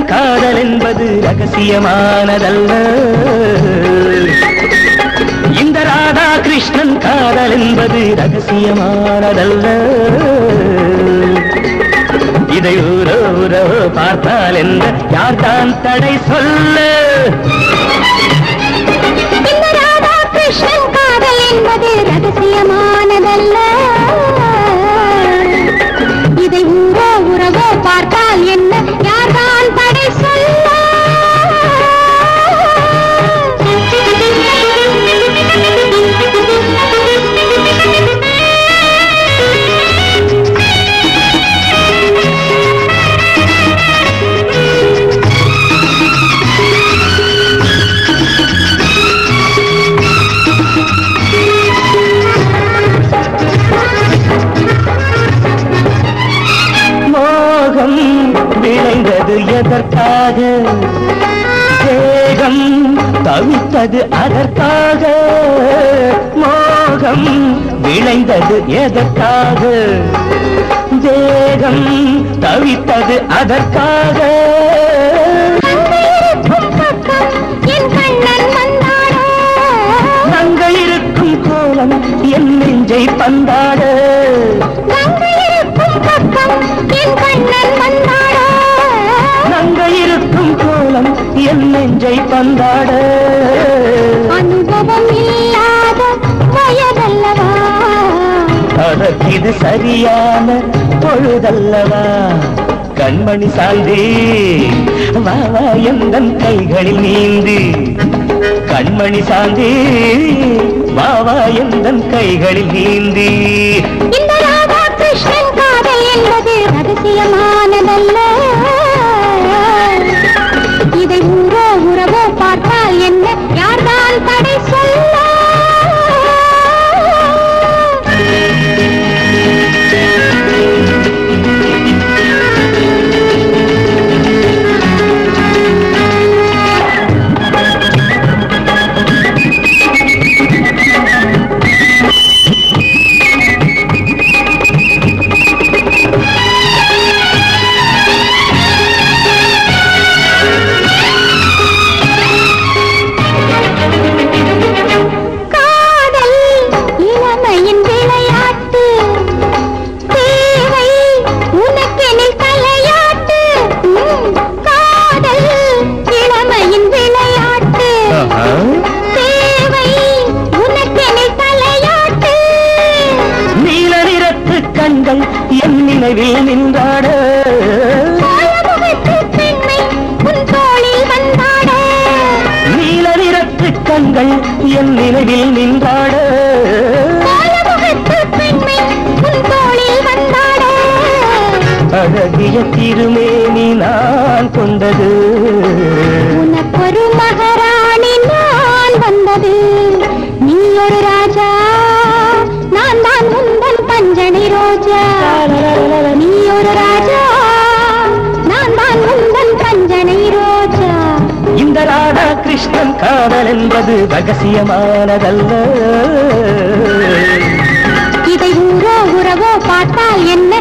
கிருஷ்ணன் காதல் என்பது ரகசியமானதல்ல இந்த ராதா கிருஷ்ணன் காதல் என்பது ரகசியமானதல்ல இதை ஊரோ ஊரோ பார்த்தால் என்ன யார்தான் தடை சொல்ல இந்த ராதா கிருஷ்ணன் காதல் என்பது ரகசியமானதல்ல இதை ஊரோ உறவோ பார்த்தால் என்ன யார்தான் தடை சொல்ல மோகம் விளைந்தது எதற்காக தேகம் தவித்தது அதற்காக மோகம் விளைந்தது எதற்காக தேகம் தவித்தது அதற்காக என் கண்ணன் வந்தாடோ நங்கை இருக்கும் கோலம் என் நெஞ்சை பந்தாட கங்கை இருக்கும் பக்கம் என் கண்ணன் வந்தாடோ நங்கை இருக்கும் கோலம் என் நெஞ்சை பந்தாட அனுபவம் இல்லாத வயதல்லவா அதற்கு இது சரியான பொழுதல்லவா கண்மணி சாந்தி வா வா எந்தன் கைகளில் நீந்தி கண்மணி சாந்தி வா வா எந்தன் கைகளில் நீந்தி இந்த ராதா கிருஷ்ணன் காதல் என்பது ரகசியமானதல்ல இதை ஊரோ உறவோ பார்த்தால் என்ன யார்தான் தடை சொல்ல காதல் இளமையின் விளையாட்டு தேவை உனக்கெனில் தலையாட்டு ம், காதல் இளமையின் விளையாட்டு தேவை உனக்கெனில் தலையாட்டு நீல நிறத்து கண்கள் என் நினைவில் நின்றாட கோலமுகத்து பெண்மை உன் தோளில் வந்தாட நீல நிறத்து கண்கள் என் நினைவில் நின்றாட கோலமுகத்து பெண்மை உன் தோளில் வந்தாட அழகிய திருமேனி நான் கொண்டது உனக்கொரு மகாராணி நான் வந்தது நீ ஒரு ராஜா நான் தான் உந்தன் பஞ்சனை ரோஜா நீ ஒரு ராஜா நான் தான் உந்தன் பஞ்சனை ரோஜா இந்த ராதா கிருஷ்ணன் காதல் என்பது ரகசியமானதல்ல இதை ஊரோ உறவோ பார்த்தால் என்ன